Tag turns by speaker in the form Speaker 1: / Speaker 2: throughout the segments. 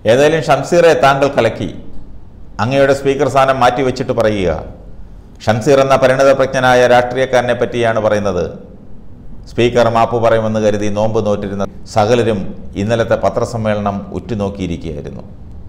Speaker 1: ഏതായാലും ഷംസീറെ താങ്കൾ കലക്കി അങ്ങയുടെ സ്പീക്കർ സ്ഥാനം മാറ്റിവെച്ചിട്ട് പറയുക ഷംസീർ എന്ന പരിണിതപ്രജ്ഞനായ രാഷ്ട്രീയക്കാരനെ പറ്റിയാണ് പറയുന്നത് സ്പീക്കർ മാപ്പ് പറയുമെന്ന് കരുതി നോമ്പ് നോറ്റിരുന്ന സകലരും ഇന്നലത്തെ പത്രസമ്മേളനം ഉറ്റുനോക്കിയിരിക്കുകയായിരുന്നു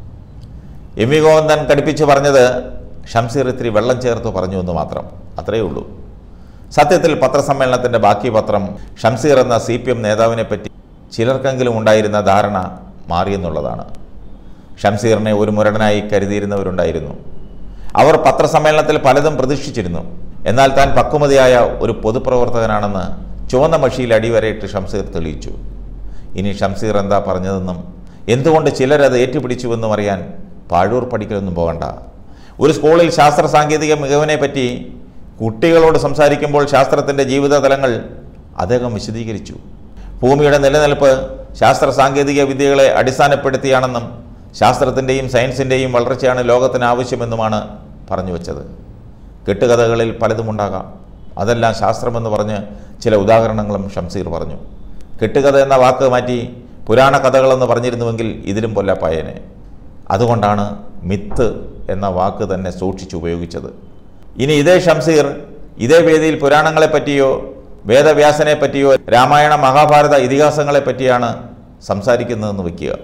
Speaker 1: എം വി ഗോവിന്ദൻ കടുപ്പിച്ച് പറഞ്ഞത് ഷംസീർ ഇത്തിരി വെള്ളം ചേർത്ത് പറഞ്ഞു എന്ന് മാത്രം അത്രയേ ഉള്ളൂ സത്യത്തിൽ പത്രസമ്മേളനത്തിൻ്റെ ബാക്കി പത്രം ഷംസീർ എന്ന സി പി എം നേതാവിനെ പറ്റി ചിലർക്കെങ്കിലും ഉണ്ടായിരുന്ന ധാരണ മാറിയെന്നുള്ളതാണ് ഷംസീറിനെ ഒരു മുരടനായി കരുതിയിരുന്നവരുണ്ടായിരുന്നു അവർ പത്രസമ്മേളനത്തിൽ പലതും പ്രതീക്ഷിച്ചിരുന്നു എന്നാൽ താൻ പക്വമതിയായ ഒരു പൊതുപ്രവർത്തകനാണെന്ന് ചുവന്ന മഷിയിൽ അടിവരയിട്ട് ഷംസീർ തെളിയിച്ചു ഇനി ഷംസീർ എന്താ പറഞ്ഞതെന്നും എന്തുകൊണ്ട് ചിലരത് ഏറ്റുപിടിച്ചുവെന്നും അറിയാൻ പാഴൂർ പഠിക്കലൊന്നും പോകണ്ട ഒരു സ്കൂളിൽ ശാസ്ത്ര സാങ്കേതിക മികവിനെ പറ്റി കുട്ടികളോട് സംസാരിക്കുമ്പോൾ ശാസ്ത്രത്തിൻ്റെ ജീവിത തലങ്ങൾ അദ്ദേഹം വിശദീകരിച്ചു ഭൂമിയുടെ നിലനിൽപ്പ് ശാസ്ത്ര സാങ്കേതിക വിദ്യകളെ അടിസ്ഥാനപ്പെടുത്തിയാണെന്നും ശാസ്ത്രത്തിൻ്റെയും സയൻസിൻ്റെയും വളർച്ചയാണ് ലോകത്തിന് ആവശ്യമെന്നുമാണ് പറഞ്ഞു വച്ചത് കെട്ടുകഥകളിൽ പലതുമുണ്ടാകാം അതെല്ലാം ശാസ്ത്രമെന്ന് പറഞ്ഞ് ചില ഉദാഹരണങ്ങളും ഷംസീർ പറഞ്ഞു കെട്ടുകഥ എന്ന വാക്ക് മാറ്റി പുരാണ കഥകളെന്ന് പറഞ്ഞിരുന്നുവെങ്കിൽ ഇതിലും പൊല്ലപ്പായേനെ അതുകൊണ്ടാണ് മിത്ത് എന്ന വാക്ക് തന്നെ സൂക്ഷിച്ച് ഉപയോഗിച്ചത് ഇനി ഇതേ ഷംസീർ ഇതേ വേദിയിൽ പുരാണങ്ങളെ പറ്റിയോ വേദവ്യാസനെ പറ്റിയോ രാമായണ മഹാഭാരത ഇതിഹാസങ്ങളെ പറ്റിയാണ് സംസാരിക്കുന്നതെന്ന് വയ്ക്കുക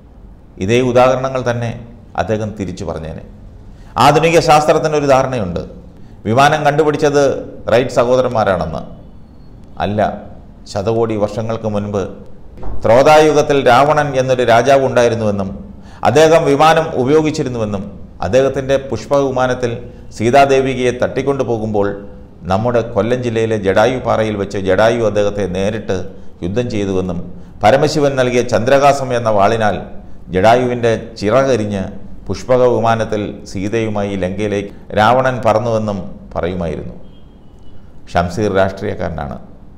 Speaker 1: ഇതേ ഉദാഹരണങ്ങൾ തന്നെ അദ്ദേഹം തിരിച്ചു പറഞ്ഞേനെ ആധുനിക ശാസ്ത്രത്തിന് ഒരു ധാരണയുണ്ട് വിമാനം കണ്ടുപിടിച്ചത് റൈറ്റ് സഹോദരന്മാരാണെന്ന് അല്ല ശതകോടി വർഷങ്ങൾക്ക് മുൻപ് ത്രോതായുഗത്തിൽ രാവണൻ എന്നൊരു രാജാവ് ഉണ്ടായിരുന്നുവെന്നും അദ്ദേഹം വിമാനം ഉപയോഗിച്ചിരുന്നുവെന്നും അദ്ദേഹത്തിൻ്റെ പുഷ്പവിമാനത്തിൽ സീതാദേവികയെ തട്ടിക്കൊണ്ടു പോകുമ്പോൾ നമ്മുടെ കൊല്ലം ജില്ലയിലെ ജഡായു പാറയിൽ വെച്ച് ജഡായു അദ്ദേഹത്തെ നേരിട്ട് യുദ്ധം ചെയ്തുവെന്നും പരമശിവൻ നൽകിയ ചന്ദ്രകാസം എന്ന വാളിനാൽ ജഡായുവിൻ്റെ ചിറകരിഞ്ഞ് പുഷ്പക വിമാനത്തിൽ സീതയുമായി ലങ്കയിലേക്ക് രാവണൻ പറന്നുവെന്നും പറയുമായിരുന്നു ഷംസീർ രാഷ്ട്രീയക്കാരനാണ്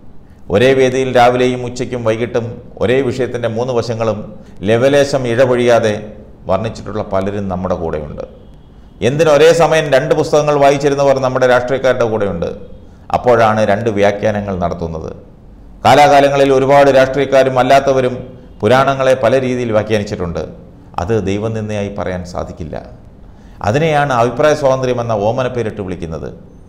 Speaker 1: ഒരേ വേദിയിൽ രാവിലെയും ഉച്ചയ്ക്കും വൈകിട്ടും ഒരേ വിഷയത്തിൻ്റെ മൂന്ന് വശങ്ങളും ലെവലേശം ഇഴപൊഴിയാതെ വർണ്ണിച്ചിട്ടുള്ള പലരും നമ്മുടെ കൂടെയുണ്ട് എന്തിന് ഒരേ സമയം രണ്ട് പുസ്തകങ്ങൾ വായിച്ചിരുന്നവർ നമ്മുടെ രാഷ്ട്രീയക്കാരുടെ കൂടെയുണ്ട് അപ്പോഴാണ് രണ്ട് വ്യാഖ്യാനങ്ങൾ നടത്തുന്നത് കാലാകാലങ്ങളിൽ ഒരുപാട് രാഷ്ട്രീയക്കാരും അല്ലാത്തവരും പുരാണങ്ങളെ പല രീതിയിൽ വ്യാഖ്യാനിച്ചിട്ടുണ്ട് അത് ദൈവനിന്ദയായി പറയാൻ സാധിക്കില്ല അതിനെയാണ് അഭിപ്രായ സ്വാതന്ത്ര്യം എന്ന ഓമന പേരിട്ട് വിളിക്കുന്നത്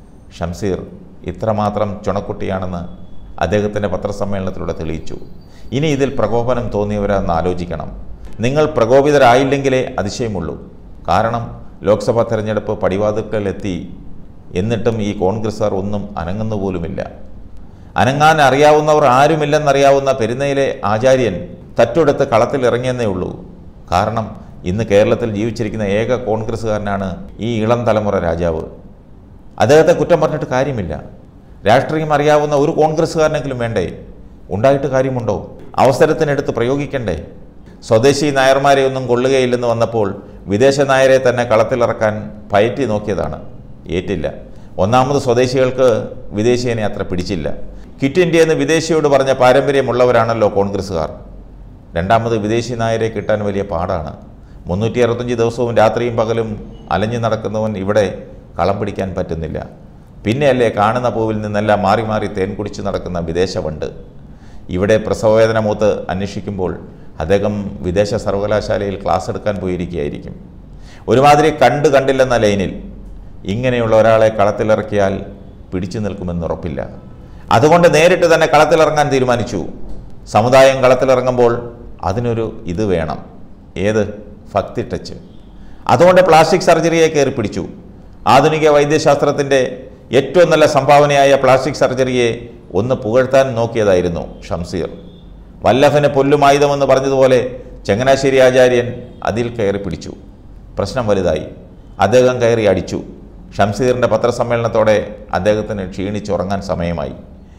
Speaker 1: ഷംസീർ ഇത്രമാത്രം ചുണക്കുട്ടിയാണെന്ന് അദ്ദേഹത്തിൻ്റെ പത്രസമ്മേളനത്തിലൂടെ തെളിയിച്ചു ഇനി ഇതിൽ പ്രകോപനം തോന്നിയവരാന്ന് ആലോചിക്കണം നിങ്ങൾ പ്രകോപിതരായില്ലെങ്കിലേ അതിശയമുള്ളൂ കാരണം ലോക്സഭാ തെരഞ്ഞെടുപ്പ് പടിവാതിൽക്കലെത്തി എന്നിട്ടും ഈ കോൺഗ്രസ്സുകാർ ഒന്നും അനങ്ങുന്നു പോലുമില്ല അനങ്ങാൻ അറിയാവുന്നവർ ആരുമില്ലെന്നറിയാവുന്ന പെരുന്നയിലെ ആചാര്യൻ തറ്റെടുത്ത് കളത്തിൽ ഇറങ്ങിയെന്നേ ഉള്ളൂ കാരണം ഇന്ന് കേരളത്തിൽ ജീവിച്ചിരിക്കുന്ന ഏക കോൺഗ്രസ്സുകാരനാണ് ഈ ഇളം തലമുറ രാജാവ് അദ്ദേഹത്തെ കുറ്റം പറഞ്ഞിട്ട് കാര്യമില്ല രാഷ്ട്രീയം അറിയാവുന്ന ഒരു കോൺഗ്രസ്സുകാരനെങ്കിലും വേണ്ടേ ഉണ്ടായിട്ട് കാര്യമുണ്ടോ അവസരത്തിനെടുത്ത് പ്രയോഗിക്കണ്ടേ സ്വദേശി നായർമാരെ ഒന്നും കൊള്ളുകയില്ലെന്ന് വന്നപ്പോൾ വിദേശ നായരെ തന്നെ കളത്തിലിറക്കാൻ പയറ്റി നോക്കിയതാണ് ഏറ്റില്ല ഒന്നാമത് സ്വദേശികൾക്ക് വിദേശീയനെ അത്ര പിടിച്ചില്ല കിറ്റ് ഇന്ത്യ എന്ന് വിദേശിയോട് പറഞ്ഞ പാരമ്പര്യമുള്ളവരാണല്ലോ കോൺഗ്രസ്സുകാർ രണ്ടാമത് വിദേശി നായരെ കിട്ടാൻ വലിയ പാടാണ് മുന്നൂറ്റി അറുപത്തഞ്ച് ദിവസവും രാത്രിയും പകലും അലഞ്ഞു നടക്കുന്നവൻ ഇവിടെ കളം പിടിക്കാൻ പറ്റുന്നില്ല പിന്നെയല്ലേ കാണുന്ന പൂവിൽ നിന്നെല്ലാം മാറി മാറി തേൻ കുടിച്ച് നടക്കുന്ന വിദേശ വണ്ട് ഇവിടെ പ്രസവവേദന മൂത്ത് അന്വേഷിക്കുമ്പോൾ അദ്ദേഹം വിദേശ സർവകലാശാലയിൽ ക്ലാസ് എടുക്കാൻ പോയിരിക്കുകയായിരിക്കും ഒരുമാതിരി കണ്ടു കണ്ടില്ലെന്ന ലൈനിൽ ഇങ്ങനെയുള്ള ഒരാളെ കളത്തിലിറക്കിയാൽ പിടിച്ചു നിൽക്കുമെന്ന് ഉറപ്പില്ല അതുകൊണ്ട് നേരിട്ട് തന്നെ കളത്തിലിറങ്ങാൻ തീരുമാനിച്ചു സമുദായം കളത്തിലിറങ്ങുമ്പോൾ അതിനൊരു ഇത് വേണം ഏത് ഭക്തി ടച്ച് അതുകൊണ്ട് പ്ലാസ്റ്റിക് സർജറിയെ കയറി പിടിച്ചു ആധുനിക വൈദ്യശാസ്ത്രത്തിൻ്റെ ഏറ്റവും നല്ല സംഭാവനയായ പ്ലാസ്റ്റിക് സർജറിയെ ഒന്ന് പുകഴ്ത്താൻ നോക്കിയതായിരുന്നു ഷംസീർ വല്ലഭന് പൊല്ലുമായുധമെന്ന് പറഞ്ഞതുപോലെ ചങ്ങനാശ്ശേരി ആചാര്യൻ അതിൽ കയറി പിടിച്ചു പ്രശ്നം വലുതായി അദ്ദേഹം കയറി അടിച്ചു ഷംസീറിൻ്റെ പത്രസമ്മേളനത്തോടെ അദ്ദേഹത്തിന് ക്ഷീണിച്ചുറങ്ങാൻ സമയമായി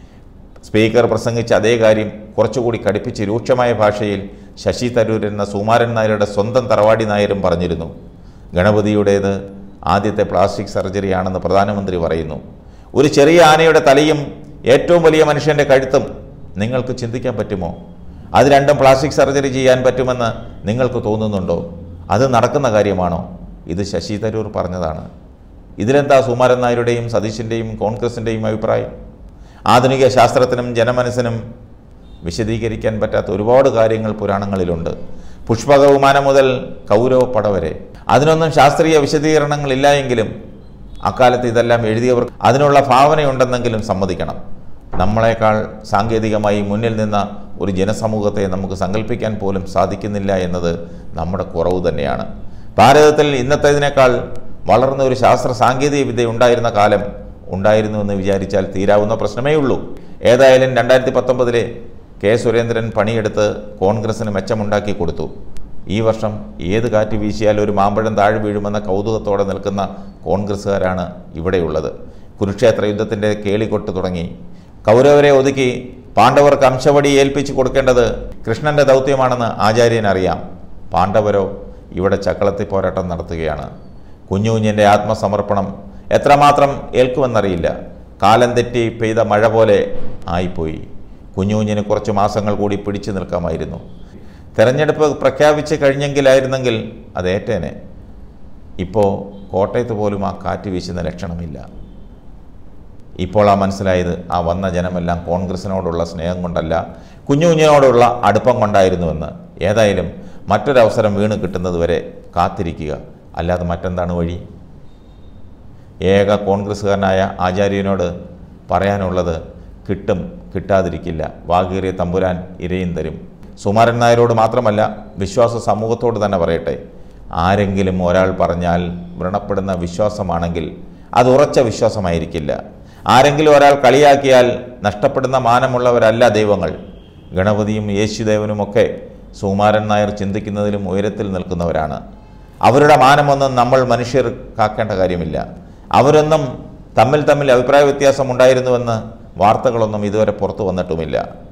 Speaker 1: സ്പീക്കർ പ്രസംഗിച്ച അതേ കാര്യം കുറച്ചുകൂടി കടുപ്പിച്ച് രൂക്ഷമായ ഭാഷയിൽ ശശി തരൂർ എന്ന സുമാരൻ നായരുടെ സ്വന്തം തറവാടി നായരും പറഞ്ഞിരുന്നു ഗണപതിയുടേത് ആദ്യത്തെ പ്ലാസ്റ്റിക് സർജറിയാണെന്ന് പ്രധാനമന്ത്രി പറയുന്നു ഒരു ചെറിയ ആനയുടെ തലയും ഏറ്റവും വലിയ മനുഷ്യൻ്റെ കഴുത്തും നിങ്ങൾക്ക് ചിന്തിക്കാൻ പറ്റുമോ അത് രണ്ടും പ്ലാസ്റ്റിക് സർജറി ചെയ്യാൻ പറ്റുമെന്ന് നിങ്ങൾക്ക് തോന്നുന്നുണ്ടോ അത് നടക്കുന്ന കാര്യമാണോ ഇത് ശശി തരൂർ പറഞ്ഞതാണ് ഇതിലെന്താ സുമാരൻ നായരുടെയും സതീശിൻ്റെയും കോൺഗ്രസിൻ്റെയും അഭിപ്രായം ആധുനിക ശാസ്ത്രത്തിനും ജനമനസ്സിനും വിശദീകരിക്കാൻ പറ്റാത്ത ഒരുപാട് കാര്യങ്ങൾ പുരാണങ്ങളിലുണ്ട് പുഷ്പക വിമാനം മുതൽ കൗരവപ്പട വരെ അതിനൊന്നും ശാസ്ത്രീയ വിശദീകരണങ്ങളില്ല എങ്കിലും അക്കാലത്ത് ഇതെല്ലാം എഴുതിയവർ അതിനുള്ള ഭാവനയുണ്ടെന്നെങ്കിലും സമ്മതിക്കണം നമ്മളെക്കാൾ സാങ്കേതികമായി മുന്നിൽ നിന്ന ഒരു ജനസമൂഹത്തെ നമുക്ക് സങ്കല്പിക്കാൻ പോലും സാധിക്കുന്നില്ല എന്നത് നമ്മുടെ കുറവ് തന്നെയാണ് ഭാരതത്തിൽ ഇന്നത്തേതിനേക്കാൾ വളർന്ന ഒരു ശാസ്ത്ര സാങ്കേതിക വിദ്യ ഉണ്ടായിരുന്ന കാലം ഉണ്ടായിരുന്നു എന്ന് വിചാരിച്ചാൽ തീരാവുന്ന പ്രശ്നമേ ഉള്ളൂ ഏതായാലും രണ്ടായിരത്തി പത്തൊമ്പതിലെ കെ സുരേന്ദ്രൻ പണിയെടുത്ത് കോൺഗ്രസിന് മെച്ചമുണ്ടാക്കി കൊടുത്തു ഈ വർഷം ഏത് കാറ്റ് വീശിയാൽ ഒരു മാമ്പഴം താഴെ വീഴുമെന്ന കൗതുകത്തോടെ നിൽക്കുന്ന കോൺഗ്രസ്സുകാരാണ് ഇവിടെയുള്ളത് കുരുക്ഷേത്ര യുദ്ധത്തിൻ്റെ കേളികൊട്ട് തുടങ്ങി കൗരവരെ ഒതുക്കി പാണ്ഡവർക്ക് അംശവടി ഏൽപ്പിച്ചു കൊടുക്കേണ്ടത് കൃഷ്ണന്റെ ദൗത്യമാണെന്ന് ആചാര്യൻ അറിയാം പാണ്ഡവരോ ഇവിടെ ചക്കളത്തി പോരാട്ടം നടത്തുകയാണ് കുഞ്ഞുകുഞ്ഞിൻ്റെ ആത്മസമർപ്പണം എത്രമാത്രം ഏൽക്കുമെന്നറിയില്ല കാലം തെറ്റി പെയ്ത മഴ പോലെ ആയിപ്പോയി കുഞ്ഞുകുഞ്ഞിന് കുറച്ച് മാസങ്ങൾ കൂടി പിടിച്ചു നിൽക്കാമായിരുന്നു തെരഞ്ഞെടുപ്പ് പ്രഖ്യാപിച്ച് കഴിഞ്ഞെങ്കിലായിരുന്നെങ്കിൽ അത് ഏറ്റേനെ ഇപ്പോൾ കോട്ടയത്ത് പോലും ആ കാറ്റ് വീശുന്ന ലക്ഷണമില്ല ഇപ്പോൾ ആ മനസ്സിലായത് ആ വന്ന ജനമെല്ലാം കോൺഗ്രസിനോടുള്ള സ്നേഹം കൊണ്ടല്ല കുഞ്ഞു കുഞ്ഞിനോടുള്ള അടുപ്പം കൊണ്ടായിരുന്നുവെന്ന് ഏതായാലും മറ്റൊരവസരം വീണ് കിട്ടുന്നതുവരെ കാത്തിരിക്കുക അല്ലാതെ മറ്റെന്താണ് വഴി ഏക കോൺഗ്രസ്സുകാരനായ ആചാര്യനോട് പറയാനുള്ളത് കിട്ടും കിട്ടാതിരിക്കില്ല വാകേറിയ തമ്പുരാൻ ഇരയും തരും സുമാരൻ നായരോട് മാത്രമല്ല വിശ്വാസ സമൂഹത്തോട് തന്നെ പറയട്ടെ ആരെങ്കിലും ഒരാൾ പറഞ്ഞാൽ വ്രണപ്പെടുന്ന വിശ്വാസമാണെങ്കിൽ അത് ഉറച്ച വിശ്വാസമായിരിക്കില്ല ആരെങ്കിലും ഒരാൾ കളിയാക്കിയാൽ നഷ്ടപ്പെടുന്ന മാനമുള്ളവരല്ല ദൈവങ്ങൾ ഗണപതിയും യേശുദേവനുമൊക്കെ സുകുമാരൻ നായർ ചിന്തിക്കുന്നതിലും ഉയരത്തിൽ നിൽക്കുന്നവരാണ് അവരുടെ മാനമൊന്നും നമ്മൾ മനുഷ്യർ കാക്കേണ്ട കാര്യമില്ല അവരൊന്നും തമ്മിൽ തമ്മിൽ അഭിപ്രായ വ്യത്യാസം ഉണ്ടായിരുന്നുവെന്ന് വാർത്തകളൊന്നും ഇതുവരെ പുറത്തു വന്നിട്ടുമില്ല